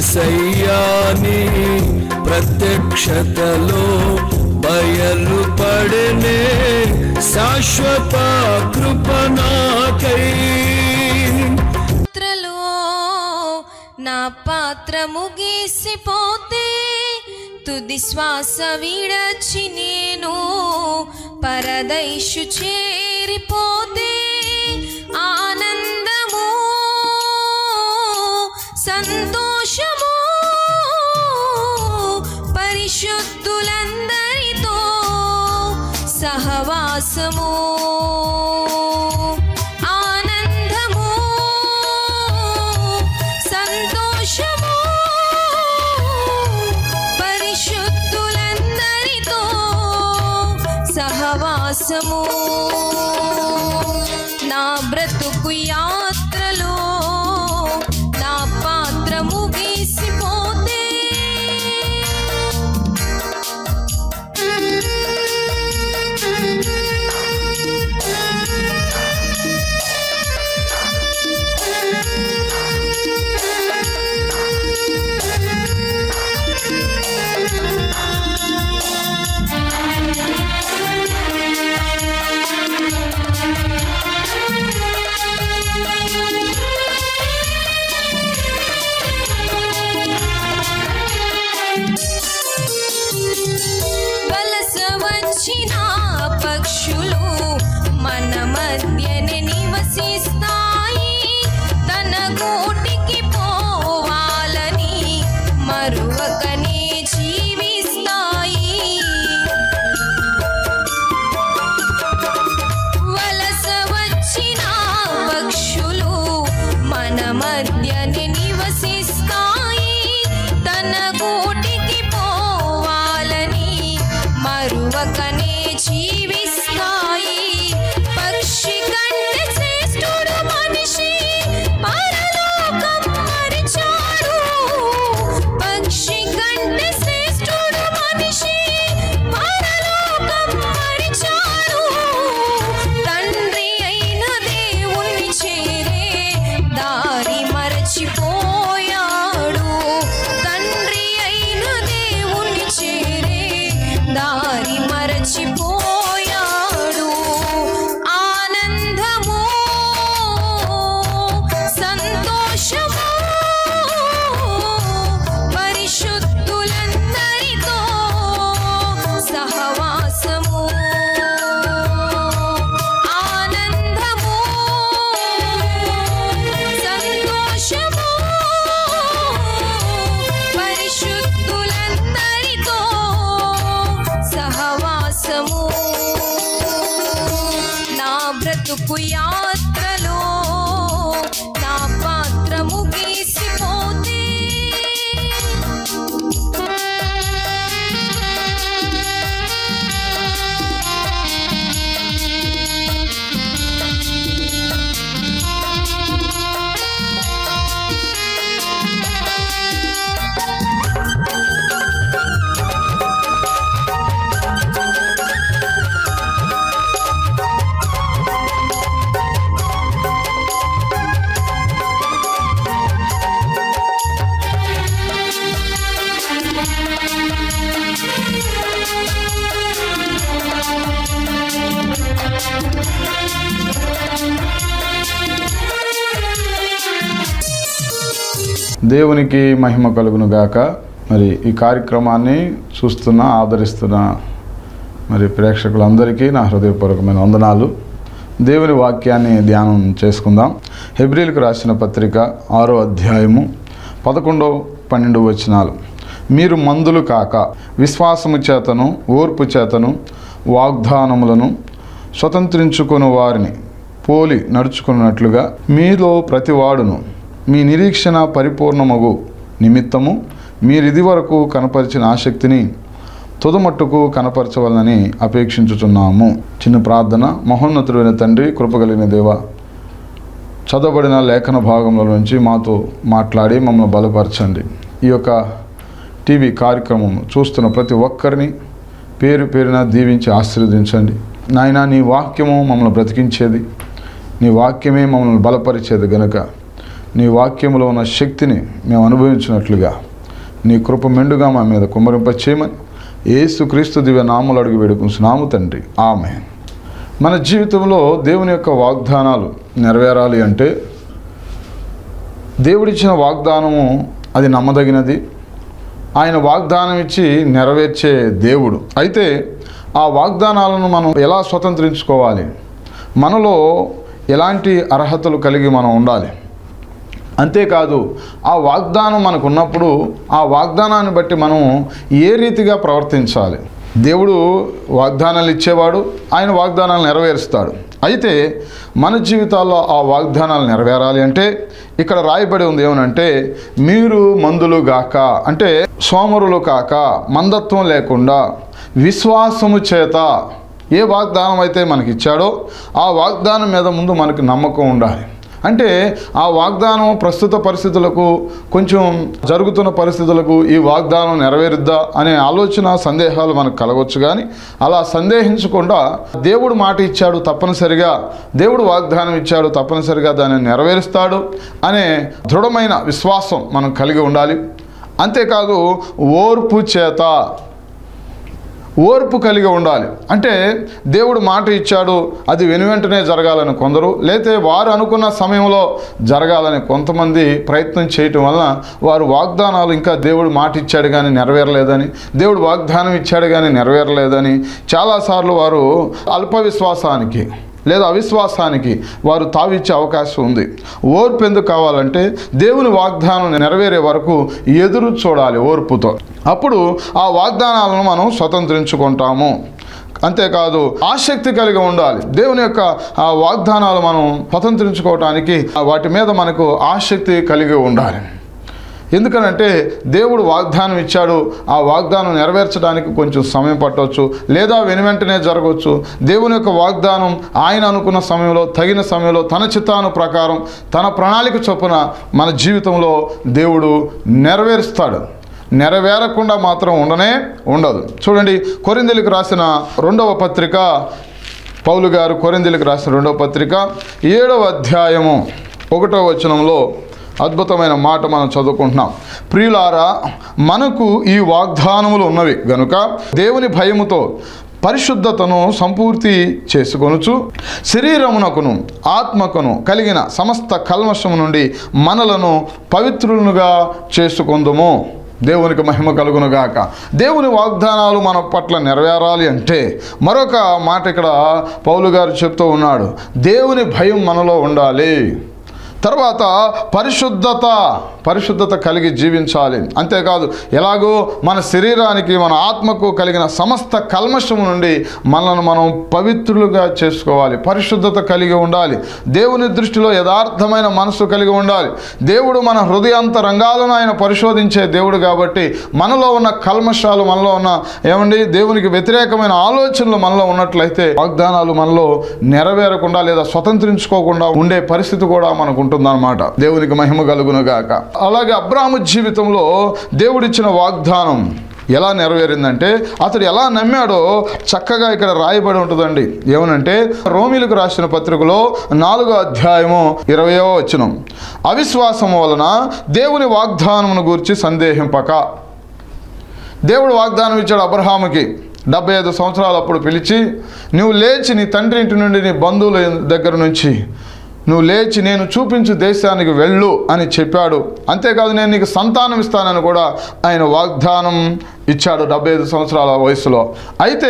ఏసయ్యాని ప్రత్యక్షతలో బయలుపడనే శాశ్వత కృపణాకై పాత్రలో నా పాత్ర ముగిసిపోతే తుది శ్వాస విడచి నేను పరదైషు చేరిపోతే ఆనందము సంతోషము పరిశుద్ధులందరితో సహవాసము ఆనందము సంతోషము పరిశుద్ధులందరితో సహవాసము నా బ్రతుకు యాత్రలో నా పాత్ర ముగిసిపోతే వలస వచ్చిన పక్షులు మన మధ్యనే నివసిస్తాయి తన గూటికి పోవాలని మరువకనే జీవిస్తాయి వలస వచ్చిన పక్షులు మన మధ్యనే నివసిస్తాయి తన గూటికి పోవాలని మరువకనే జీవిస్తాయి పక్షి కంటే శ్రేష్ఠుడు మనిషి పరలోకం మరిచాడు పక్షి కంటే శ్రేష్ఠుడు మనిషి పరలోకం మరిచాడు తండ్రి అయిన దేవుణ్ణి చేరే దారి మరచిపోయాడు తండ్రి అయిన దేవుణ్ణి చేరే దారి మరచిపోయాడు ఆనందము సంతోషము పరిశుద్ధులందరితో సహవాసము ఆనందము సంతోషము పరిశుద్ధులందరితో సహవాసము నా బ్రతుకు యాత్రలో నా పాత్ర ముగిసిపోతే దేవునికి మహిమ కలుగును గాక మరి ఈ కార్యక్రమాన్ని చూస్తున్న ఆదరిస్తున్న మరి ప్రేక్షకులందరికీ నా హృదయపూర్వకమైన వందనాలు దేవుని వాక్యాన్ని ధ్యానం చేసుకుందాం హెబ్రిల్కు రాసిన పత్రిక ఆరో అధ్యాయము పదకొండో పన్నెండు వచనాలు మీరు మందులు కాక విశ్వాసము చేతను ఓర్పు చేతను వాగ్దానములను స్వతంత్రించుకుని వారిని పోలి నడుచుకున్నట్లుగా మీలో ప్రతివాడును మీ నిరీక్షణ పరిపూర్ణమగు నిమిత్తము మీరిది వరకు కనపరిచిన ఆసక్తిని తుదమట్టుకు కనపరచవలనని అపేక్షించుచున్నాము చిన్న ప్రార్థన మహోన్నతుడైన తండ్రి కృపగలిగిన దేవ చదవబడిన లేఖన భాగంలో నుంచి మాతో మాట్లాడి మమ్మల్ని బలపరచండి ఈ యొక్క టీవీ కార్యక్రమం చూస్తున్న ప్రతి ఒక్కరిని పేరు పేరున దీవించి ఆశీర్వదించండి నాయన నీ వాక్యము మమ్మల్ని బ్రతికించేది నీ వాక్యమే మమ్మల్ని బలపరిచేది గనుక నీ వాక్యంలో ఉన్న శక్తిని మేము అనుభవించినట్లుగా నీ కృప మెండుగా మా మీద కుమ్మరింప చేయమని ఏసుక్రీస్తు దివ్య నామలు అడుగు వేడుకుంటున్నాము తండ్రి ఆమె మన జీవితంలో దేవుని యొక్క వాగ్దానాలు నెరవేరాలి అంటే దేవుడిచ్చిన వాగ్దానము అది నమ్మదగినది ఆయన వాగ్దానం ఇచ్చి నెరవేర్చే దేవుడు అయితే ఆ వాగ్దానాలను మనం ఎలా స్వతంత్రించుకోవాలి మనలో ఎలాంటి అర్హతలు కలిగి మనం ఉండాలి అంతేకాదు ఆ వాగ్దానం మనకు ఉన్నప్పుడు ఆ వాగ్దానాన్ని బట్టి మనం ఏ రీతిగా ప్రవర్తించాలి దేవుడు వాగ్దానాలు ఇచ్చేవాడు ఆయన వాగ్దానాలు నెరవేరుస్తాడు అయితే మన జీవితాల్లో ఆ వాగ్దానాలు నెరవేరాలి అంటే ఇక్కడ రాయబడి ఉంది ఏమనంటే మీరు మందులు గాక అంటే సోమరులు కాక మందత్వం లేకుండా విశ్వాసము చేత ఏ వాగ్దానం అయితే మనకి ఇచ్చాడో ఆ వాగ్దానం మీద ముందు మనకు నమ్మకం ఉండాలి అంటే ఆ వాగ్దానం ప్రస్తుత పరిస్థితులకు కొంచెం జరుగుతున్న పరిస్థితులకు ఈ వాగ్దానం నెరవేరుద్దా అనే ఆలోచన సందేహాలు మనకు కలగవచ్చు కానీ అలా సందేహించకుండా దేవుడు మాట ఇచ్చాడు తప్పనిసరిగా దేవుడు వాగ్దానం ఇచ్చాడు తప్పనిసరిగా దాన్ని నెరవేరుస్తాడు అనే దృఢమైన విశ్వాసం మనం కలిగి ఉండాలి అంతేకాదు ఓర్పు చేత ఓర్పు కలిగి ఉండాలి అంటే దేవుడు మాట ఇచ్చాడు అది వెనువెంటనే జరగాలని కొందరు లేతే వారు అనుకున్న సమయంలో జరగాలని కొంతమంది ప్రయత్నం చేయటం వలన వారు వాగ్దానాలు ఇంకా దేవుడు మాట ఇచ్చాడు కానీ నెరవేరలేదని దేవుడు వాగ్దానం ఇచ్చాడు కానీ నెరవేరలేదని చాలాసార్లు వారు అల్ప విశ్వాసానికి లేదా అవిశ్వాసానికి వారు తావిచ్చే అవకాశం ఉంది ఓర్పు ఎందుకు కావాలంటే దేవుని వాగ్దానం నెరవేరే వరకు ఎదురు చూడాలి ఓర్పుతో అప్పుడు ఆ వాగ్దానాలను మనం స్వతంత్రించుకుంటాము అంతేకాదు ఆసక్తి కలిగి ఉండాలి దేవుని యొక్క ఆ వాగ్దానాలు మనం స్వతంత్రించుకోవటానికి వాటి మీద మనకు ఆసక్తి కలిగి ఉండాలి ఎందుకనంటే దేవుడు వాగ్దానం ఇచ్చాడు ఆ వాగ్దానం నెరవేర్చడానికి కొంచెం సమయం పట్టవచ్చు లేదా వెనువెంటనే జరగవచ్చు దేవుని యొక్క వాగ్దానం ఆయన అనుకున్న సమయంలో తగిన సమయంలో తన చిత్తాను ప్రకారం తన ప్రణాళిక చొప్పున మన జీవితంలో దేవుడు నెరవేరుస్తాడు నెరవేరకుండా మాత్రం ఉండనే ఉండదు చూడండి కొరిందెలకు రాసిన రెండవ పత్రిక పౌలు గారు కొరిందెలకు రాసిన రెండవ పత్రిక ఏడవ అధ్యాయము ఒకటో వచనంలో అద్భుతమైన మాట మనం చదువుకుంటున్నాం ప్రియులారా మనకు ఈ వాగ్దానములు ఉన్నవి గనుక దేవుని భయముతో పరిశుద్ధతను సంపూర్తి చేసుకొనుచు శరీరమునకును ఆత్మకును కలిగిన సమస్త కల్మషము నుండి మనలను పవిత్రులుగా చేసుకుందుము దేవునికి మహిమ కలుగును గాక దేవుని వాగ్దానాలు మన పట్ల నెరవేరాలి అంటే మరొక మాట ఇక్కడ పౌలు గారు చెప్తూ ఉన్నాడు దేవుని భయం మనలో ఉండాలి తర్వాత పరిశుద్ధత పరిశుద్ధత కలిగి జీవించాలి అంతేకాదు ఎలాగో మన శరీరానికి మన ఆత్మకు కలిగిన సమస్త కల్మషము నుండి మనల్ని మనం పవిత్రులుగా చేసుకోవాలి పరిశుద్ధత కలిగి ఉండాలి దేవుని దృష్టిలో యథార్థమైన మనసు కలిగి ఉండాలి దేవుడు మన హృదయాంత రంగాలను ఆయన పరిశోధించే దేవుడు కాబట్టి మనలో ఉన్న కల్మషాలు మనలో ఉన్న ఏమండి దేవునికి వ్యతిరేకమైన ఆలోచనలు మనలో ఉన్నట్లయితే వాగ్దానాలు మనలో నెరవేరకుండా లేదా స్వతంత్రించుకోకుండా ఉండే పరిస్థితి కూడా మనకు ఉంటుందన్నమాట దేవునికి మహిమ కలుగును గాక అలాగే అబ్రాహ్ము జీవితంలో దేవుడిచ్చిన వాగ్దానం ఎలా నెరవేరిందంటే అతడు ఎలా నమ్మాడో చక్కగా ఇక్కడ రాయబడి ఉంటుందండి ఏమనంటే రోమిలకు రాసిన పత్రికలో నాలుగో అధ్యాయము ఇరవయో వచనం అవిశ్వాసము వలన దేవుని వాగ్దానమును గురించి సందేహింపక దేవుడు వాగ్దానం ఇచ్చాడు అబ్రహాముకి డెబ్బై ఐదు సంవత్సరాలు అప్పుడు పిలిచి నువ్వు లేచి నీ తండ్రి ఇంటి నుండి నీ బంధువుల దగ్గర నుంచి నువ్వు లేచి నేను చూపించు దేశానికి వెళ్ళు అని చెప్పాడు అంతేకాదు నేను నీకు సంతానం ఇస్తానని కూడా ఆయన వాగ్దానం ఇచ్చాడు డెబ్బై ఐదు సంవత్సరాల వయసులో అయితే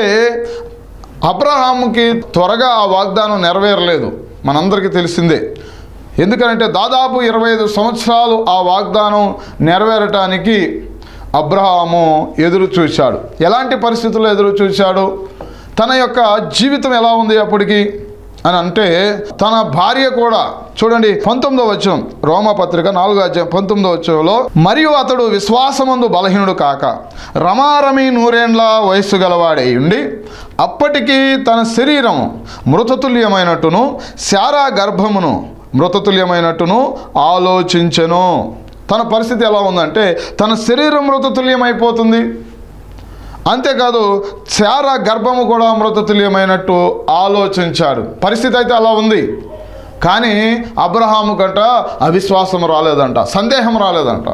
అబ్రహాముకి త్వరగా ఆ వాగ్దానం నెరవేరలేదు మనందరికీ తెలిసిందే ఎందుకంటే దాదాపు ఇరవై ఐదు సంవత్సరాలు ఆ వాగ్దానం నెరవేరటానికి అబ్రహాము ఎదురు చూశాడు ఎలాంటి పరిస్థితుల్లో ఎదురు చూశాడు తన యొక్క జీవితం ఎలా ఉంది అప్పటికి అని అంటే తన భార్య కూడా చూడండి పంతొమ్మిదో వచ్చం రోమపత్రిక నాలుగో అధ్యాయం పంతొమ్మిదో వచ్చంలో మరియు అతడు విశ్వాసమందు బలహీనుడు కాక రమారమి నూరేండ్ల వయస్సు గలవాడై ఉండి అప్పటికి తన శరీరం మృతతుల్యమైనట్టును శారా గర్భమును మృతతుల్యమైనట్టును ఆలోచించెను తన పరిస్థితి ఎలా ఉందంటే తన శరీరం మృతతుల్యమైపోతుంది అంతేకాదు శారా గర్భము కూడా మృతతుల్యమైనట్టు ఆలోచించాడు పరిస్థితి అయితే అలా ఉంది కానీ అబ్రహాము కంట అవిశ్వాసం రాలేదంట సందేహం రాలేదంట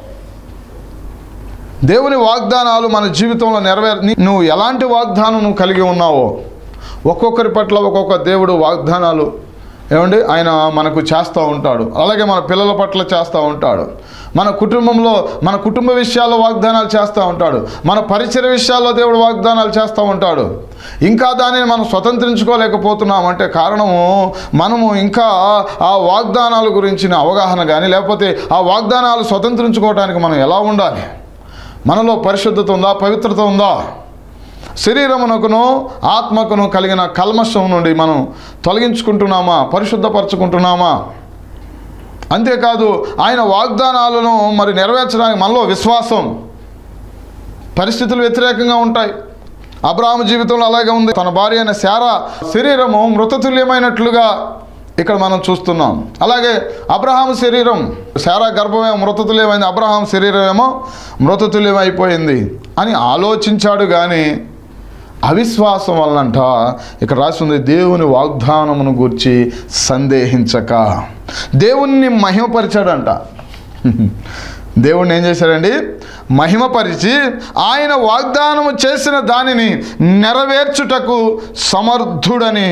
దేవుని వాగ్దానాలు మన జీవితంలో నెరవేర నీ- నువ్వు ఎలాంటి వాగ్దానం నువ్వు కలిగి ఉన్నావో ఒక్కొక్కరి పట్ల ఒక్కొక్క దేవుడు వాగ్దానాలు ఏమండి ఆయన మనకు చేస్తూ ఉంటాడు అలాగే మన పిల్లల పట్ల చేస్తూ ఉంటాడు మన కుటుంబంలో మన కుటుంబ విషయాల్లో వాగ్దానాలు చేస్తూ ఉంటాడు మన పరిచయ విషయాల్లో దేవుడు వాగ్దానాలు చేస్తూ ఉంటాడు ఇంకా దానిని మనం స్వతంత్రించుకోలేకపోతున్నాం అంటే కారణము మనము ఇంకా ఆ వాగ్దానాల గురించిన అవగాహన కానీ లేకపోతే ఆ వాగ్దానాలు స్వతంత్రించుకోవడానికి మనం ఎలా ఉండాలి మనలో పరిశుద్ధత ఉందా పవిత్రత ఉందా శరీరమునకును ఆత్మకును కలిగిన కల్మషం నుండి మనం తొలగించుకుంటున్నామా పరిశుద్ధపరచుకుంటున్నామా అంతేకాదు ఆయన వాగ్దానాలను మరి నెరవేర్చడానికి మనలో విశ్వాసం పరిస్థితులు వ్యతిరేకంగా ఉంటాయి అబ్రాహ్మ జీవితంలో అలాగే ఉంది తన భార్య అయిన శారా శరీరము మృతతుల్యమైనట్లుగా ఇక్కడ మనం చూస్తున్నాం అలాగే అబ్రహాం శరీరం శారా గర్భమేమో మృతతుల్యమైంది అబ్రహాం శరీరం ఏమో మృతతుల్యమైపోయింది అని ఆలోచించాడు కానీ అవిశ్వాసం వలనంట ఇక్కడ రాసి ఉంది దేవుని వాగ్దానమును గూర్చి సందేహించక దేవుణ్ణి మహిమపరిచాడంట దేవుణ్ణి ఏం చేశాడండి మహిమపరిచి ఆయన వాగ్దానము చేసిన దానిని నెరవేర్చుటకు సమర్థుడని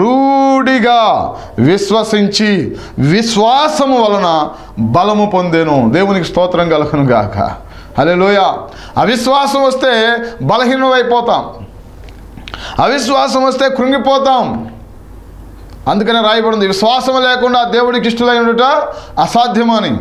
రూఢిగా విశ్వసించి విశ్వాసము వలన బలము పొందెను దేవునికి స్తోత్రం కలుగును గాక హల్లెలూయా అవిశ్వాసం వస్తే బలహీనమైపోతాం అవిశ్వాసం వస్తే కృంగిపోతాం అందుకనే రాయబడింది విశ్వాసం లేకుండా దేవుడికి ఇష్టలై ఉండుట అసాధ్యమని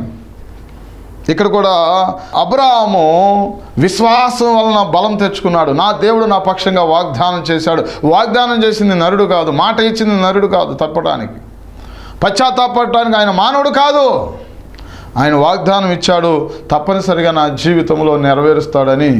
ఇక్కడ కూడా అబ్రాహాము విశ్వాసం వలన బలం తెచ్చుకున్నాడు నా దేవుడు నా పక్షంగా వాగ్దానం చేశాడు వాగ్దానం చేసింది నరుడు కాదు మాట ఇచ్చింది నరుడు కాదు తప్పటానికి పశ్చాత్తాపడటానికి ఆయన మానవుడు కాదు ఆయన వాగ్దానం ఇచ్చాడు తప్పనిసరిగా నా జీవితంలో నెరవేరుస్తాడని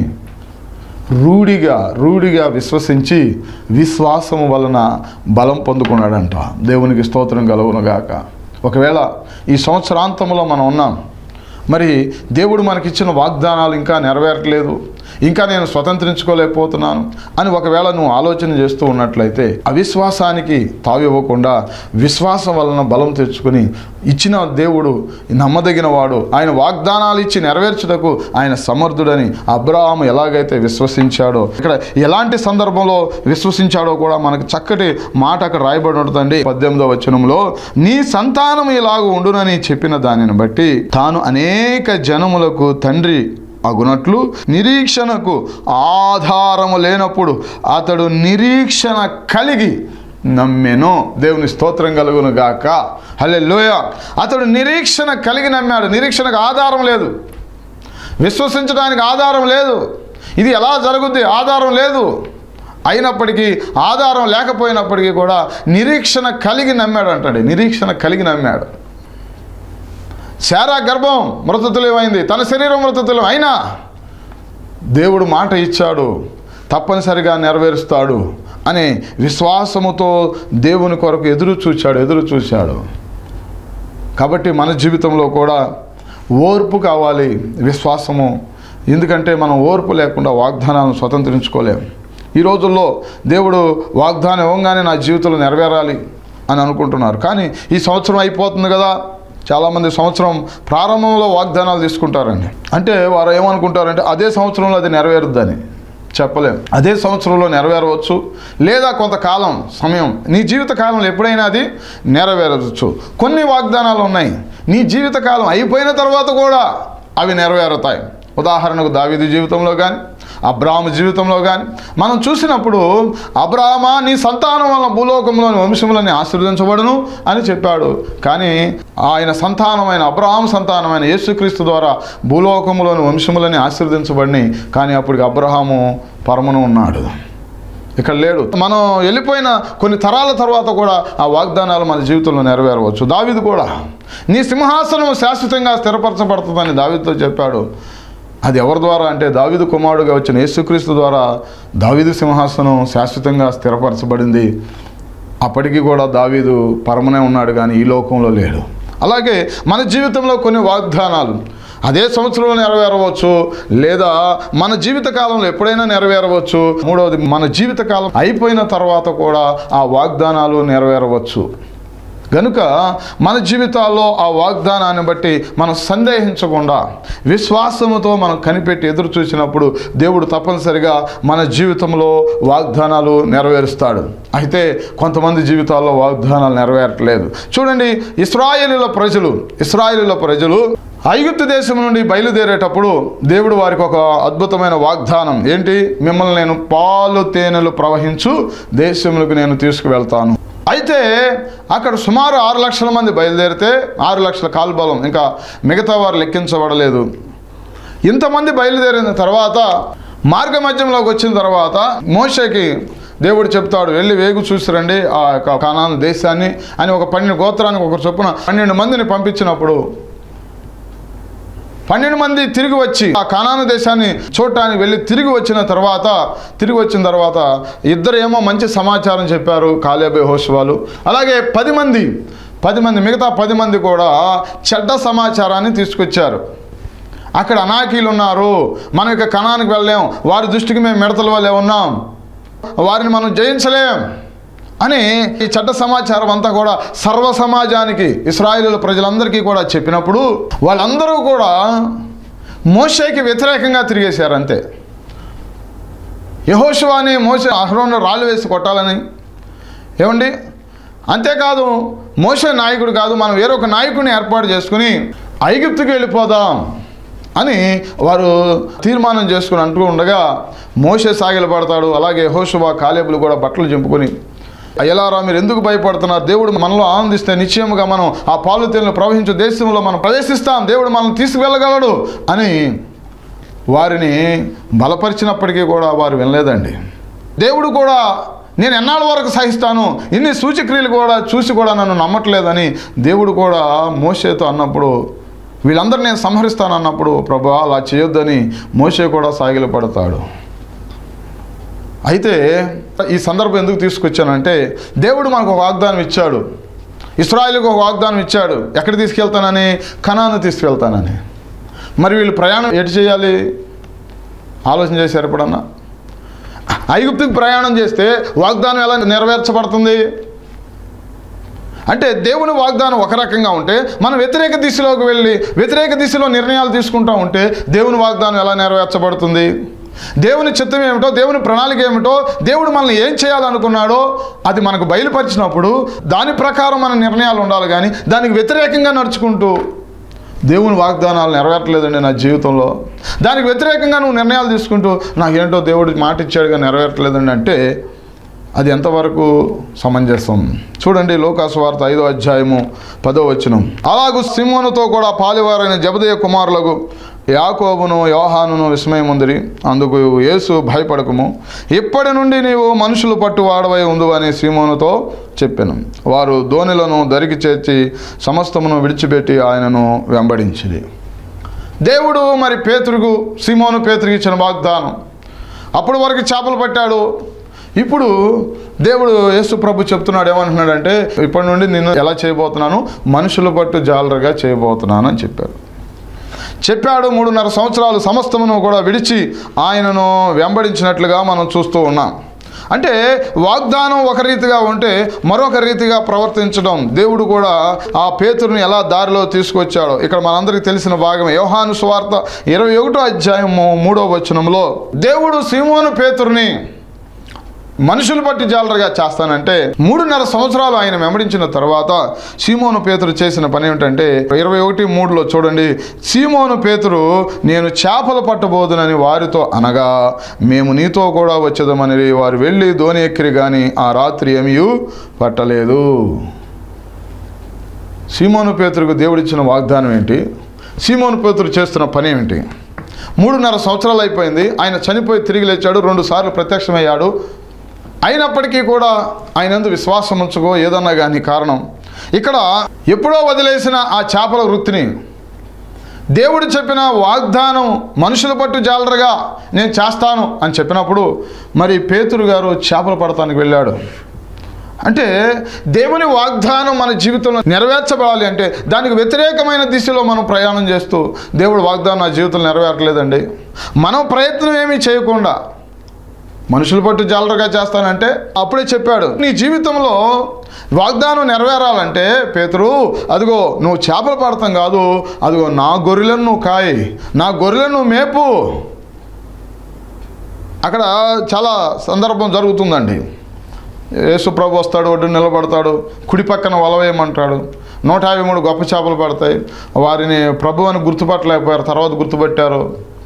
రూఢిగా రూఢిగా విశ్వసించి విశ్వాసము వలన బలం పొందుకున్నాడంట దేవునికి స్తోత్రం కలుగునుగాక ఒకవేళ ఈ సంవత్సరాంతంలో మనం ఉన్నాం మరి దేవుడు మనకిచ్చిన వాగ్దానాలు ఇంకా నెరవేరట్లేదు ఇంకా నేను స్వతంత్రించుకోలేకపోతున్నాను అని ఒకవేళ నువ్వు ఆలోచన చేస్తూ ఉన్నట్లయితే అవిశ్వాసానికి తావివ్వకుండా విశ్వాసం వలన బలం తెచ్చుకొని ఇచ్చిన దేవుడు నమ్మదగిన వాడు ఆయన వాగ్దానాలు ఇచ్చి నెరవేర్చుటకు ఆయన సమర్థుడని అబ్రాహాము ఎలాగైతే విశ్వసించాడో ఇక్కడ ఎలాంటి సందర్భంలో విశ్వసించాడో కూడా మనకు చక్కటి మాట అక్కడ రాయబడి ఉంటుందండి పద్దెనిమిదో వచనంలో నీ సంతానం ఇలాగ ఉండునని చెప్పిన దానిని బట్టి తాను అనేక జనములకు తండ్రి అగునట్లు నిరీక్షణకు ఆధారము లేనప్పుడు అతడు నిరీక్షణ కలిగి నమ్మెను దేవుని స్తోత్రం కలుగును గాక హలే లోయ అతడు నిరీక్షణ కలిగి నమ్మాడు నిరీక్షణకు ఆధారం లేదు విశ్వసించడానికి ఆధారం లేదు ఇది ఎలా జరుగుద్ది ఆధారం లేదు అయినప్పటికీ ఆధారం లేకపోయినప్పటికీ కూడా నిరీక్షణ కలిగి నమ్మాడు అంటాడు నిరీక్షణ కలిగి నమ్మాడు శారా గర్భం మృతతుల్యమైంది తన శరీరం మృతతుల్యం అయినా దేవుడు మాట ఇచ్చాడు తప్పనిసరిగా నెరవేరుస్తాడు అనే విశ్వాసముతో దేవుని కొరకు ఎదురు చూశాడు ఎదురు చూశాడు కాబట్టి మన జీవితంలో కూడా ఓర్పు కావాలి విశ్వాసము ఎందుకంటే మనం ఓర్పు లేకుండా వాగ్దానాలను స్వతంత్రించుకోలేం ఈ రోజుల్లో దేవుడు వాగ్దానం ఇవ్వగానే నా జీవితంలో నెరవేరాలి అని అనుకుంటున్నారు కానీ ఈ సంవత్సరం అయిపోతుంది కదా చాలామంది సంవత్సరం ప్రారంభంలో వాగ్దానాలు తీసుకుంటారండి అంటే వారు ఏమనుకుంటారంటే అదే సంవత్సరంలో అది నెరవేరుద్దని చెప్పలేం అదే సంవత్సరంలో నెరవేరవచ్చు లేదా కొంతకాలం సమయం నీ జీవిత కాలంలో ఎప్పుడైనా అది నెరవేరవచ్చు కొన్ని వాగ్దానాలు ఉన్నాయి నీ జీవిత కాలం అయిపోయిన తర్వాత కూడా అవి నెరవేరుతాయి ఉదాహరణకు దావీదు జీవితంలో కానీ అబ్రాహ్మ జీవితంలో కానీ మనం చూసినప్పుడు అబ్రాహ్మ నీ సంతానం వలన భూలోకంలోని వంశములని ఆశీర్వదించబడును అని చెప్పాడు కానీ ఆయన సంతానమైన అబ్రాహం సంతానమైన యేసుక్రీస్తు ద్వారా భూలోకములోని వంశములని ఆశీర్వదించబడినాయి కానీ అప్పటికి అబ్రహాము పరమను ఉన్నాడు ఇక్కడ లేడు మనం వెళ్ళిపోయిన కొన్ని తరాల తర్వాత కూడా ఆ వాగ్దానాలు మన జీవితంలో నెరవేరవచ్చు దావీదు కూడా నీ సింహాసనం శాశ్వతంగా స్థిరపరచబడుతుందని దావీదుతో చెప్పాడు అది ఎవరి ద్వారా అంటే దావీదు కుమారుడుగా వచ్చిన యేసుక్రీస్తు ద్వారా దావీదు సింహాసనం శాశ్వతంగా స్థిరపరచబడింది అప్పటికి కూడా దావీదు పరమనే ఉన్నాడు కానీ ఈ లోకంలో లేడు అలాగే మన జీవితంలో కొన్ని వాగ్దానాలు అదే సంవత్సరంలో నెరవేరవచ్చు లేదా మన జీవిత కాలంలో ఎప్పుడైనా నెరవేరవచ్చు మూడవది మన జీవిత కాలం అయిపోయిన తర్వాత కూడా ఆ వాగ్దానాలు నెరవేరవచ్చు గనుక మన జీవితాల్లో ఆ వాగ్దానాన్ని బట్టి మనం సందేహించకుండా విశ్వాసముతో మనం కనిపెట్టి ఎదురు చూసినప్పుడు దేవుడు తప్పనిసరిగా మన జీవితంలో వాగ్దానాలు నెరవేరుస్తాడు అయితే కొంతమంది జీవితాల్లో వాగ్దానాలు నెరవేరట్లేదు చూడండి ఇస్రాయేలీల ప్రజలు ఇస్రాయేలీల ప్రజలు ఐగుప్తు దేశం నుండి బయలుదేరేటప్పుడు దేవుడు వారికి ఒక అద్భుతమైన వాగ్దానం ఏంటి మిమ్మల్ని నేను పాలు తేనెలు ప్రవహించు దేశంలోకి నేను తీసుకువెళ్తాను అయితే అక్కడ సుమారు ఆరు లక్షల మంది బయలుదేరితే ఆరు లక్షల కాల్బలం ఇంకా మిగతా వారు లెక్కించబడలేదు ఇంతమంది బయలుదేరిన తర్వాత మార్గ మధ్యంలోకి వచ్చిన తర్వాత మోషేకి దేవుడు చెప్తాడు వెళ్ళి వేగు చూసిరండి ఆ యొక్క కానాను దేశాన్ని అని ఒక పన్నెండు గోత్రానికి ఒక చొప్పున పన్నెండు మందిని పంపించినప్పుడు పన్నెండు మంది తిరిగి వచ్చి ఆ కానాను దేశాన్ని చూడటానికి వెళ్ళి తిరిగి వచ్చిన తర్వాత తిరిగి వచ్చిన తర్వాత ఇద్దరు ఏమో మంచి సమాచారం చెప్పారు కాలేబే హోషవాలు అలాగే పది మంది పది మంది మిగతా పది మంది కూడా చెడ్డ సమాచారాన్ని తీసుకొచ్చారు అక్కడ అనాకీలు ఉన్నారు మనం ఇక కణానికి వెళ్ళలేం వారి దృష్టికి మేము మిడతల వల్లే ఉన్నాం వారిని మనం జయించలేం అని ఈ చెడ్డ సమాచారం అంతా కూడా సర్వ సమాజానికి ఇస్రాయేలుల ప్రజలందరికీ కూడా చెప్పినప్పుడు వాళ్ళందరూ కూడా మోషేకి వ్యతిరేకంగా తిరిగేశారు అంతే యహోశివాని మోసే అహరోను రాళ్ళు వేసి కొట్టాలని ఏమండి అంతేకాదు మోసే నాయకుడు కాదు మనం వేరొక నాయకుడిని ఏర్పాటు చేసుకుని ఐగుప్తుకి వెళ్ళిపోదాం అని వారు తీర్మానం చేసుకుని అంటూ ఉండగా మోసే సాగిల పడతాడు అలాగే హోషుబా కాలేబులు కూడా బట్టలు చింపుకొని అయ్యలారా మీరు ఎందుకు భయపడుతున్నారు దేవుడు మనలో ఆనందిస్తే నిశ్చయముగా మనం ఆ పాలు తేలిన ప్రవహించే దేశంలో మనం ప్రవేశిస్తాం దేవుడు మనం తీసుకువెళ్ళగలడు అని వారిని బలపరిచినప్పటికీ కూడా వారు వినలేదండి దేవుడు కూడా నేను ఎన్నాళ్ళ వరకు సహిస్తాను ఇన్ని సూచక్రియలు కూడా చూసి కూడా నన్ను నమ్మట్లేదని దేవుడు కూడా మోసేతో అన్నప్పుడు వీళ్ళందరూ నేను సంహరిస్తాను అన్నప్పుడు ప్రభా అలా చేయొద్దని మోసే కూడా సాగిలపడతాడు అయితే ఈ సందర్భం ఎందుకు తీసుకొచ్చానంటే దేవుడు మనకు ఒక వాగ్దానం ఇచ్చాడు ఇస్రాయిల్కి ఒక వాగ్దానం ఇచ్చాడు ఎక్కడ తీసుకెళ్తానని కణాను తీసుకెళ్తానని మరి వీళ్ళు ప్రయాణం ఎటు చేయాలి ఆలోచన చేశారు ఎప్పుడన్నా ఐగుప్తుకి ప్రయాణం చేస్తే వాగ్దానం ఎలా నెరవేర్చబడుతుంది అంటే దేవుని వాగ్దానం ఒక రకంగా ఉంటే మనం వ్యతిరేక దిశలోకి వెళ్ళి వ్యతిరేక దిశలో నిర్ణయాలు తీసుకుంటూ ఉంటే దేవుని వాగ్దానం ఎలా నెరవేర్చబడుతుంది దేవుని చిత్తం ఏమిటో దేవుని ప్రణాళిక ఏమిటో దేవుడు మనల్ని ఏం చేయాలనుకున్నాడో అది మనకు బయలుపరిచినప్పుడు దాని ప్రకారం మన నిర్ణయాలు ఉండాలి కానీ దానికి వ్యతిరేకంగా నడుచుకుంటూ దేవుని వాగ్దానాలు నెరవేరట్లేదండి నా జీవితంలో దానికి వ్యతిరేకంగా నువ్వు నిర్ణయాలు తీసుకుంటూ నాకేంటో దేవుడు మాట ఇచ్చాడుగా నెరవేరట్లేదండి అంటే అది ఎంతవరకు సమంజసం చూడండి లోకాసు వార్త ఐదో అధ్యాయము పదో వచనం అలాగూ సింహనుతో కూడా పాలివారైన జబదయ కుమారులకు యాకోబును యోహానును విస్మయముందిరి అందుకు యేసు భయపడకము ఇప్పటి నుండి నీవు మనుషులు పట్టు వాడవై ఉండు అని సీమోనుతో చెప్పాను వారు దోణిలను దరికి చేర్చి సమస్తమును విడిచిపెట్టి ఆయనను వెంబడించింది దేవుడు మరి పేతురుకు సీమోను పేతురికి ఇచ్చిన వాగ్దానం అప్పటి వరకు చేపలు పట్టాడు ఇప్పుడు దేవుడు యేసు ప్రభు చెప్తున్నాడు ఏమంటున్నాడంటే ఇప్పటి నుండి నిన్ను ఎలా చేయబోతున్నాను మనుషుల పట్టు జాలరుగా చేయబోతున్నాను అని చెప్పాడు చెప్పాడు మూడున్నర సంవత్సరాలు సమస్తమును కూడా విడిచి ఆయనను వెంబడించినట్లుగా మనం చూస్తూ ఉన్నాం అంటే వాగ్దానం ఒక రీతిగా ఉంటే మరొక రీతిగా ప్రవర్తించడం దేవుడు కూడా ఆ పేతురుని ఎలా దారిలో తీసుకొచ్చాడో ఇక్కడ మనందరికీ తెలిసిన భాగమే యోహాను స్వార్త ఇరవై ఒకటో అధ్యాయము మూడో వచనంలో దేవుడు సీమోను పేతురుని మనుషులు పట్టి జాలరుగా చేస్తానంటే మూడున్నర సంవత్సరాలు ఆయన వెంబడించిన తర్వాత సీమోను పేతురు చేసిన పని ఏమిటంటే ఇరవై ఒకటి మూడులో చూడండి సీమోను పేతురు నేను చేపలు పట్టబోదునని వారితో అనగా మేము నీతో కూడా వచ్చేదమని వారు వెళ్ళి ధోని ఎక్కిరి కానీ ఆ రాత్రి ఏమీ పట్టలేదు సీమోను పేతురుకు దేవుడిచ్చిన వాగ్దానం ఏంటి సీమోను పేతురు చేస్తున్న పని ఏమిటి మూడున్నర సంవత్సరాలు అయిపోయింది ఆయన చనిపోయి తిరిగి లేచాడు రెండు సార్లు ప్రత్యక్షమయ్యాడు అయినప్పటికీ కూడా ఆయన ఎందు విశ్వాసం ఉంచుకో ఏదన్నా కానీ కారణం ఇక్కడ ఎప్పుడో వదిలేసిన ఆ చేపల వృత్తిని దేవుడు చెప్పిన వాగ్దానం మనుషుల పట్టు జాలరుగా నేను చేస్తాను అని చెప్పినప్పుడు మరి పేతురు గారు చేపలు పడటానికి వెళ్ళాడు అంటే దేవుని వాగ్దానం మన జీవితంలో నెరవేర్చబడాలి అంటే దానికి వ్యతిరేకమైన దిశలో మనం ప్రయాణం చేస్తూ దేవుడు వాగ్దానం నా జీవితంలో నెరవేరట్లేదండి మనం ప్రయత్నం ఏమీ చేయకుండా మనుషులు పట్టు జాలరుగా చేస్తానంటే అప్పుడే చెప్పాడు నీ జీవితంలో వాగ్దానం నెరవేరాలంటే పేతురు అదిగో నువ్వు చేపలు పడతాం కాదు అదిగో నా గొర్రెలను నువ్వు కాయి నా గొర్రెలను నువ్వు మేపు అక్కడ చాలా సందర్భం జరుగుతుందండి యేసుప్రభు వస్తాడు ఒడ్డు నిలబడతాడు కుడి పక్కన వలవేయమంటాడు నూట యాభై మూడు గొప్ప చేపలు పడతాయి వారిని ప్రభు అని గుర్తుపట్టలేకపోయారు తర్వాత గుర్తుపట్టారు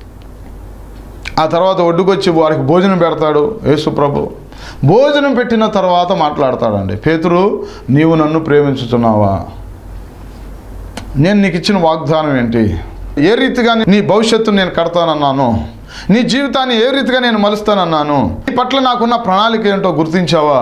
ఆ తర్వాత ఒడ్డుకొచ్చి వారికి భోజనం పెడతాడు యేసు ప్రభు భోజనం పెట్టిన తర్వాత మాట్లాడతాడండి పేతురు నీవు నన్ను ప్రేమించుతున్నావా నేను నీకు ఇచ్చిన వాగ్దానం ఏంటి ఏ రీతిగా నీ భవిష్యత్తును నేను కడతానన్నాను నీ జీవితాన్ని ఏ రీతిగా నేను మలుస్తానన్నాను నీ పట్ల నాకున్న ప్రణాళిక ఏంటో గుర్తించావా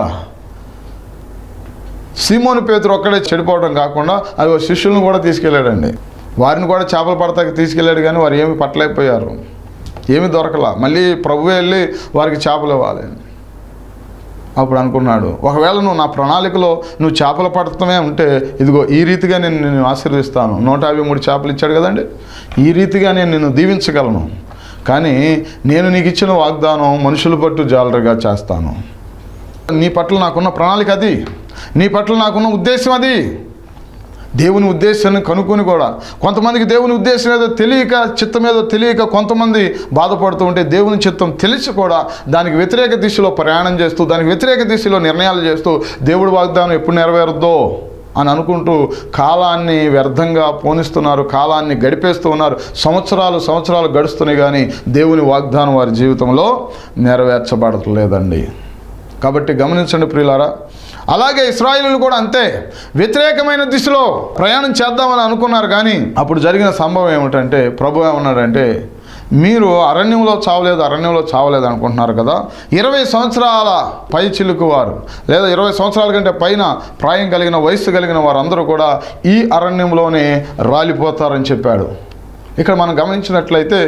సీమోను పేతురు ఒక్కడే చెడిపోవడం కాకుండా అది శిష్యులను కూడా తీసుకెళ్ళాడండి వారిని కూడా చేపలు పడతాకి తీసుకెళ్ళాడు కానీ వారు ఏమి పట్టలేకపోయారు ఏమి దొరకలా మళ్ళీ ప్రభువే వెళ్ళి వారికి చేపలు ఇవ్వాలి అప్పుడు అనుకున్నాడు ఒకవేళ నువ్వు నా ప్రణాళికలో నువ్వు చేపలు పడటమే ఉంటే ఇదిగో ఈ రీతిగా నేను నిన్ను ఆశీర్వదిస్తాను నూట యాభై మూడు చేపలు ఇచ్చాడు కదండి ఈ రీతిగా నేను నిన్ను దీవించగలను కానీ నేను నీకు ఇచ్చిన వాగ్దానం మనుషుల పట్టు జాలరుగా చేస్తాను నీ పట్ల నాకున్న ప్రణాళిక అది నీ పట్ల నాకున్న ఉద్దేశం అది దేవుని ఉద్దేశాన్ని కనుక్కొని కూడా కొంతమందికి దేవుని ఉద్దేశం ఏదో తెలియక చిత్తం ఏదో తెలియక కొంతమంది బాధపడుతూ ఉంటే దేవుని చిత్తం తెలిసి కూడా దానికి వ్యతిరేక దిశలో ప్రయాణం చేస్తూ దానికి వ్యతిరేక దిశలో నిర్ణయాలు చేస్తూ దేవుడి వాగ్దానం ఎప్పుడు నెరవేరుద్దో అని అనుకుంటూ కాలాన్ని వ్యర్థంగా పోనిస్తున్నారు కాలాన్ని గడిపేస్తూ ఉన్నారు సంవత్సరాలు సంవత్సరాలు గడుస్తున్నాయి కానీ దేవుని వాగ్దానం వారి జీవితంలో నెరవేర్చబడట్లేదండి కాబట్టి గమనించండి ప్రియులారా అలాగే ఇస్రాయిలు కూడా అంతే వ్యతిరేకమైన దిశలో ప్రయాణం చేద్దామని అనుకున్నారు కానీ అప్పుడు జరిగిన సంభవం ఏమిటంటే ప్రభు ఏమన్నాడంటే మీరు అరణ్యంలో చావలేదు అరణ్యంలో చావలేదు అనుకుంటున్నారు కదా ఇరవై సంవత్సరాల పై చిలుకు వారు లేదా ఇరవై సంవత్సరాల కంటే పైన ప్రాయం కలిగిన వయస్సు కలిగిన వారందరూ కూడా ఈ అరణ్యంలోనే రాలిపోతారని చెప్పాడు ఇక్కడ మనం గమనించినట్లయితే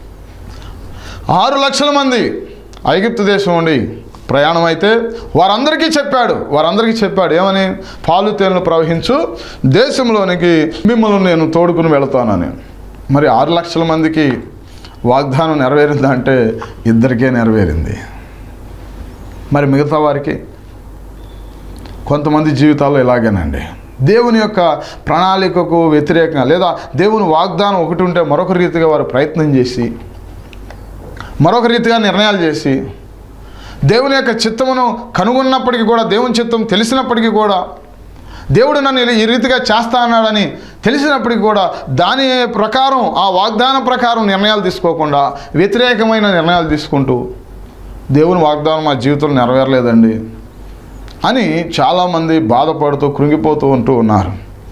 ఆరు లక్షల మంది ఐగిప్తు దేశం ఉండి ప్రయాణం అయితే వారందరికీ చెప్పాడు వారందరికీ చెప్పాడు ఏమని పాలు తేనెలు ప్రవహించు దేశంలోనికి మిమ్మల్ని నేను తోడుకుని వెళతానని మరి ఆరు లక్షల మందికి వాగ్దానం నెరవేరిందా అంటే ఇద్దరికే నెరవేరింది మరి మిగతా వారికి కొంతమంది జీవితాల్లో ఇలాగేనండి దేవుని యొక్క ప్రణాళికకు వ్యతిరేకంగా లేదా దేవుని వాగ్దానం ఒకటి ఉంటే మరొక రీతిగా వారు ప్రయత్నం చేసి మరొక రీతిగా నిర్ణయాలు చేసి దేవుని యొక్క చిత్తమును కనుగొన్నప్పటికీ కూడా దేవుని చిత్తం తెలిసినప్పటికీ కూడా దేవుడు నన్ను ఇలా ఈ రీతిగా చేస్తా అన్నాడని తెలిసినప్పటికీ కూడా దాని ప్రకారం ఆ వాగ్దానం ప్రకారం నిర్ణయాలు తీసుకోకుండా వ్యతిరేకమైన నిర్ణయాలు తీసుకుంటూ దేవుని వాగ్దానం మా జీవితంలో నెరవేరలేదండి అని చాలామంది బాధపడుతూ కృంగిపోతూ ఉంటూ ఉన్నారు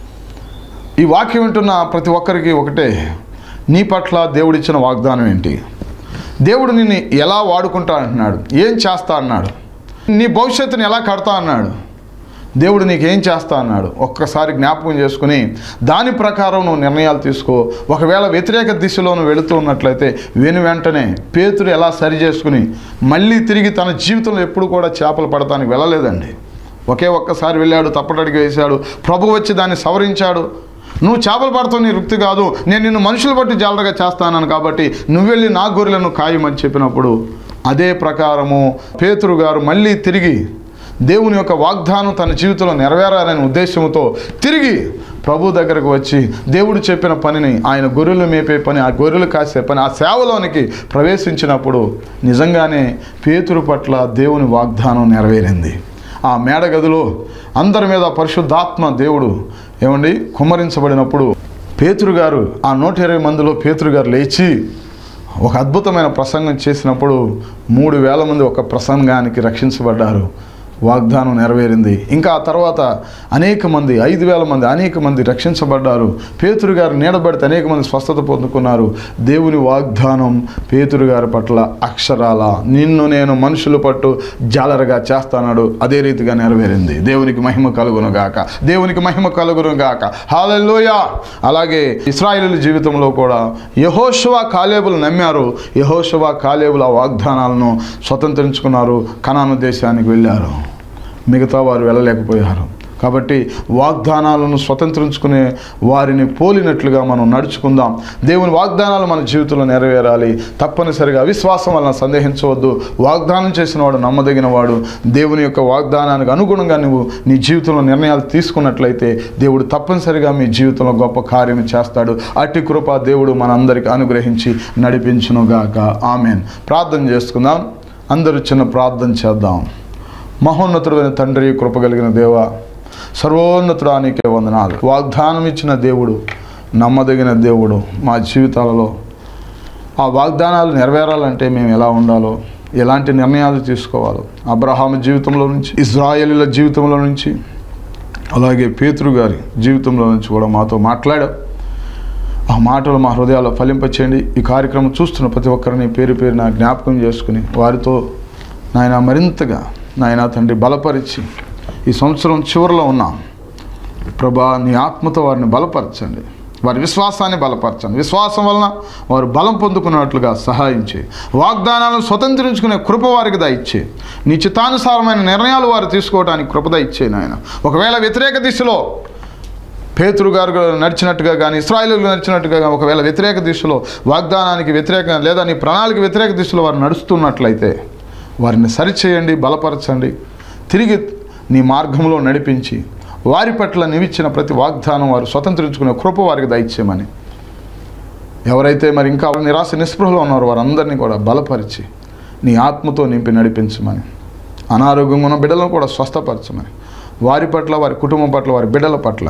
ఈ వాక్యం వింటున్న ప్రతి ఒక్కరికి ఒకటే నీ పట్ల దేవుడిచ్చిన వాగ్దానం ఏంటి దేవుడు నిన్ను ఎలా వాడుకుంటా అంటున్నాడు ఏం చేస్తా అన్నాడు నీ భవిష్యత్తుని ఎలా కడతా అన్నాడు దేవుడు నీకు ఏం చేస్తా అన్నాడు ఒక్కసారి జ్ఞాపకం చేసుకుని దాని ప్రకారం నువ్వు నిర్ణయాలు తీసుకో ఒకవేళ వ్యతిరేక దిశలో నువ్వు వెళుతూ ఉన్నట్లయితే వెను వెంటనే పేతురు ఎలా సరి చేసుకుని మళ్ళీ తిరిగి తన జీవితంలో ఎప్పుడు కూడా చేపలు పడటానికి వెళ్ళలేదండి ఒకే ఒక్కసారి వెళ్ళాడు తప్పటడికి వేశాడు ప్రభు వచ్చి దాన్ని సవరించాడు నువ్వు చేపలు పడతావు నీ వృత్తి కాదు నేను నిన్ను మనుషులు బట్టి జాలరగా చేస్తానని కాబట్టి నువ్వు వెళ్ళి నా గొర్రెలను ఖాయమని చెప్పినప్పుడు అదే ప్రకారము పేతురు గారు మళ్ళీ తిరిగి దేవుని యొక్క వాగ్దానం తన జీవితంలో నెరవేరాలనే ఉద్దేశంతో తిరిగి ప్రభు దగ్గరకు వచ్చి దేవుడు చెప్పిన పనిని ఆయన గొర్రెలు మేపే పని ఆ గొర్రెలు కాసే పని ఆ సేవలోనికి ప్రవేశించినప్పుడు నిజంగానే పేతురు పట్ల దేవుని వాగ్దానం నెరవేరింది ఆ మేడగదిలో అందరి మీద పరిశుద్ధాత్మ దేవుడు ఏమండి కుమ్మరించబడినప్పుడు పేతురు గారు ఆ నూట ఇరవై మందిలో పేతురు గారు లేచి ఒక అద్భుతమైన ప్రసంగం చేసినప్పుడు మూడు వేల మంది ఒక ప్రసంగానికి రక్షించబడ్డారు వాగ్దానం నెరవేరింది ఇంకా ఆ తర్వాత అనేక మంది ఐదు వేల మంది అనేక మంది రక్షించబడ్డారు పేతురు గారు నీడబడితే అనేక మంది స్వస్థత పొందుకున్నారు దేవుని వాగ్దానం పేతురు గారి పట్ల అక్షరాల నిన్ను నేను మనుషుల పట్టు జాలరగా చేస్తానాడు అదే రీతిగా నెరవేరింది దేవునికి మహిమ కలుగును గాక దేవునికి మహిమ కలుగును గాక హాలలోయ అలాగే ఇస్రాయేలు జీవితంలో కూడా యహోశవ కాలేబులు నమ్మారు యహోశవ కాలేబుల వాగ్దానాలను స్వతంత్రించుకున్నారు కనాను దేశానికి వెళ్ళారు మిగతా వారు వెళ్ళలేకపోయారు కాబట్టి వాగ్దానాలను స్వతంత్రించుకునే వారిని పోలినట్లుగా మనం నడుచుకుందాం దేవుని వాగ్దానాలు మన జీవితంలో నెరవేరాలి తప్పనిసరిగా అవిశ్వాసం వలన సందేహించవద్దు వాగ్దానం చేసిన వాడు నమ్మదగిన వాడు దేవుని యొక్క వాగ్దానానికి అనుగుణంగా నువ్వు నీ జీవితంలో నిర్ణయాలు తీసుకున్నట్లయితే దేవుడు తప్పనిసరిగా మీ జీవితంలో గొప్ప కార్యం చేస్తాడు అట్టి కృప దేవుడు మనందరికి అనుగ్రహించి నడిపించునుగాక ఆమెన్ ప్రార్థన చేసుకుందాం అందరూ చిన్న ప్రార్థన చేద్దాం మహోన్నతుడైన తండ్రి కృప కలిగిన దేవ సర్వోన్నతుడానికే వందనాలు వాగ్దానం ఇచ్చిన దేవుడు నమ్మదగిన దేవుడు మా జీవితాలలో ఆ వాగ్దానాలు నెరవేరాలంటే మేము ఎలా ఉండాలో ఎలాంటి నిర్ణయాలు తీసుకోవాలో అబ్రహాము జీవితంలో నుంచి ఇజ్రాయేలీల జీవితంలో నుంచి అలాగే పేతురు గారి జీవితంలో నుంచి కూడా మాతో మాట్లాడావు ఆ మాటలు మా హృదయాల్లో ఫలింపచేయండి ఈ కార్యక్రమం చూస్తున్న ప్రతి ఒక్కరిని పేరు పేరున జ్ఞాపకం చేసుకుని వారితో నాయన మరింతగా నాయన తండ్రి బలపరిచి ఈ సంవత్సరం చివరిలో ఉన్నాం ప్రభా నీ ఆత్మతో వారిని బలపరచండి వారి విశ్వాసాన్ని బలపరచండి విశ్వాసం వలన వారు బలం పొందుకున్నట్లుగా సహాయం చేయి వాగ్దానాలను స్వతంత్రించుకునే కృప వారికి దయచ్చే నీ చిత్తానుసారమైన నిర్ణయాలు వారు తీసుకోవడానికి కృప దయచ్చే నాయన ఒకవేళ వ్యతిరేక దిశలో పేతురు గారు నడిచినట్టుగా కానీ ఇస్రాయిలు నడిచినట్టుగా కానీ ఒకవేళ వ్యతిరేక దిశలో వాగ్దానానికి వ్యతిరేకంగా లేదా నీ ప్రణాళిక వ్యతిరేక దిశలో వారు నడుస్తున్నట్లయితే వారిని సరిచేయండి బలపరచండి తిరిగి నీ మార్గంలో నడిపించి వారి పట్ల నీవిచ్చిన ప్రతి వాగ్దానం వారు స్వతంత్రించుకునే కృప వారికి దయచేయమని ఎవరైతే మరి ఇంకా నిరాశ నిస్పృహలో ఉన్నారో వారందరినీ కూడా బలపరిచి నీ ఆత్మతో నింపి నడిపించమని అనారోగ్యంగా ఉన్న బిడ్డలను కూడా స్వస్థపరచమని వారి పట్ల వారి కుటుంబం పట్ల వారి బిడ్డల పట్ల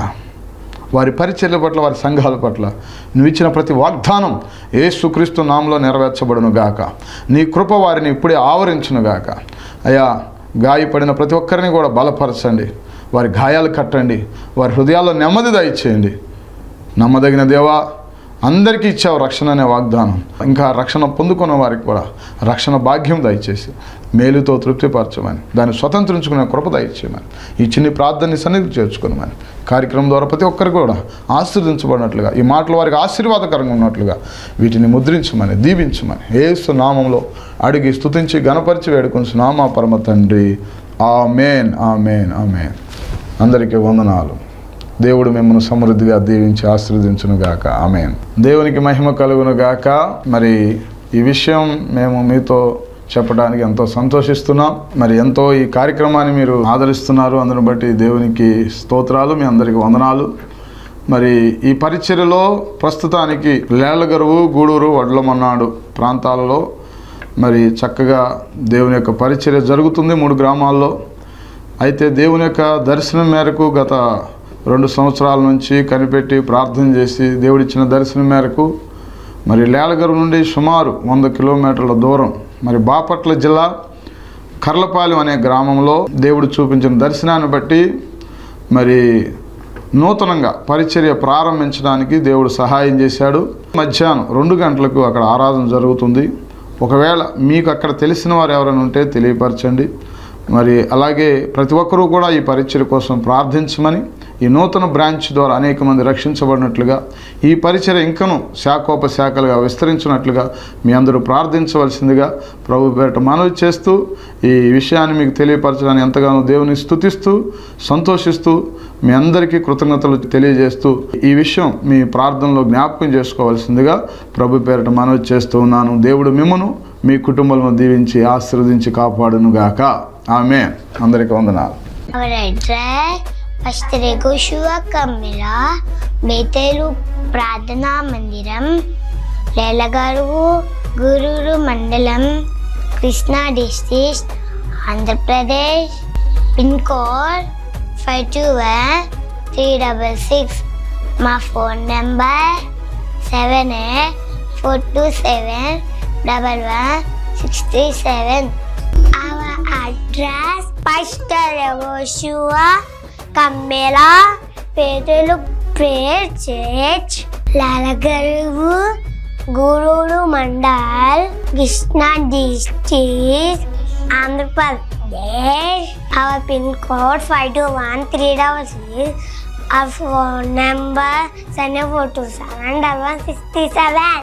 వారి పరిచర్ల పట్ల వారి సంఘాల పట్ల నువ్వు ఇచ్చిన ప్రతి వాగ్దానం ఏసుక్రీస్తు నామంలో నెరవేర్చబడును గాక నీ కృప వారిని ఇప్పుడే ఆవరించును గాక అయ్యా గాయపడిన ప్రతి ఒక్కరిని కూడా బలపరచండి వారి గాయాలు కట్టండి వారి హృదయాల్లో నెమ్మది దయచేయండి నమ్మదగిన దేవా అందరికీ ఇచ్చావు రక్షణ అనే వాగ్దానం ఇంకా రక్షణ పొందుకున్న వారికి కూడా రక్షణ భాగ్యం దయచేసి మేలుతో తృప్తిపరచమని దాన్ని స్వతంత్రించుకునే కృప దయచేయమని ఈ చిన్ని ప్రార్థనని సన్నిధి చేర్చుకునమని కార్యక్రమం ద్వారా ప్రతి ఒక్కరు కూడా ఆశీర్దించబడినట్లుగా ఈ మాటలు వారికి ఆశీర్వాదకరంగా ఉన్నట్లుగా వీటిని ముద్రించమని దీవించమని ఏసు నామంలో అడిగి స్తుతించి గణపరిచి వేడుకొని నామా పరమ తండ్రి ఆమెన్ ఆమెన్ ఆమెన్ అందరికీ వందనాలు దేవుడు మిమ్మల్ని సమృద్ధిగా దీవించి ఆశీర్వదించును గాక ఆమెన్ దేవునికి మహిమ కలుగును గాక మరి ఈ విషయం మేము మీతో చెప్పడానికి ఎంతో సంతోషిస్తున్నాం మరి ఎంతో ఈ కార్యక్రమాన్ని మీరు ఆదరిస్తున్నారు అందుని బట్టి దేవునికి స్తోత్రాలు మీ అందరికి వందనాలు మరి ఈ పరిచర్యలో ప్రస్తుతానికి లేళ్లగరువు గూడూరు వడ్లమన్నాడు ప్రాంతాలలో మరి చక్కగా దేవుని యొక్క పరిచర్య జరుగుతుంది మూడు గ్రామాల్లో అయితే దేవుని యొక్క దర్శనం మేరకు గత రెండు సంవత్సరాల నుంచి కనిపెట్టి ప్రార్థన చేసి దేవుడిచ్చిన దర్శనం మేరకు మరి లేలగరు నుండి సుమారు వంద కిలోమీటర్ల దూరం మరి బాపట్ల జిల్లా కర్లపాలెం అనే గ్రామంలో దేవుడు చూపించిన దర్శనాన్ని బట్టి మరి నూతనంగా పరిచర్య ప్రారంభించడానికి దేవుడు సహాయం చేశాడు మధ్యాహ్నం రెండు గంటలకు అక్కడ ఆరాధన జరుగుతుంది ఒకవేళ మీకు అక్కడ తెలిసిన వారు ఎవరైనా ఉంటే తెలియపరచండి మరి అలాగే ప్రతి ఒక్కరూ కూడా ఈ పరిచయ కోసం ప్రార్థించమని ఈ నూతన బ్రాంచ్ ద్వారా అనేక మంది రక్షించబడినట్లుగా ఈ పరిచయ ఇంకను శాఖోపశాఖలుగా విస్తరించినట్లుగా మీ అందరూ ప్రార్థించవలసిందిగా ప్రభు పేరట మనవి చేస్తూ ఈ విషయాన్ని మీకు తెలియపరచడానికి ఎంతగానో దేవుని స్తుతిస్తూ సంతోషిస్తూ మీ అందరికీ కృతజ్ఞతలు తెలియజేస్తూ ఈ విషయం మీ ప్రార్థనలో జ్ఞాపకం చేసుకోవాల్సిందిగా ప్రభు పేరట మనవి చేస్తూ ఉన్నాను దేవుడు మిమ్మను మీ కుటుంబాలను దీవించి ఆశీర్వదించి కాపాడును గాక ఆమె అందరికీ వందనాలు Our address, Pastor Joshua Kamila, బేతేలు ప్రార్థనా మందిరం లేలగారు గురూరు మండలం Krishna district Andhra Pradesh pin code five two one three double six మా phone number seven eight four two seven double one six three seven Our address, Pastor Joshua Kamela, Pedro Prayer Church, Lalagaru, Gururu Mandal, Krishna District, Andhra Pradesh. Our pin code 521366. Our phone number 7427 1167.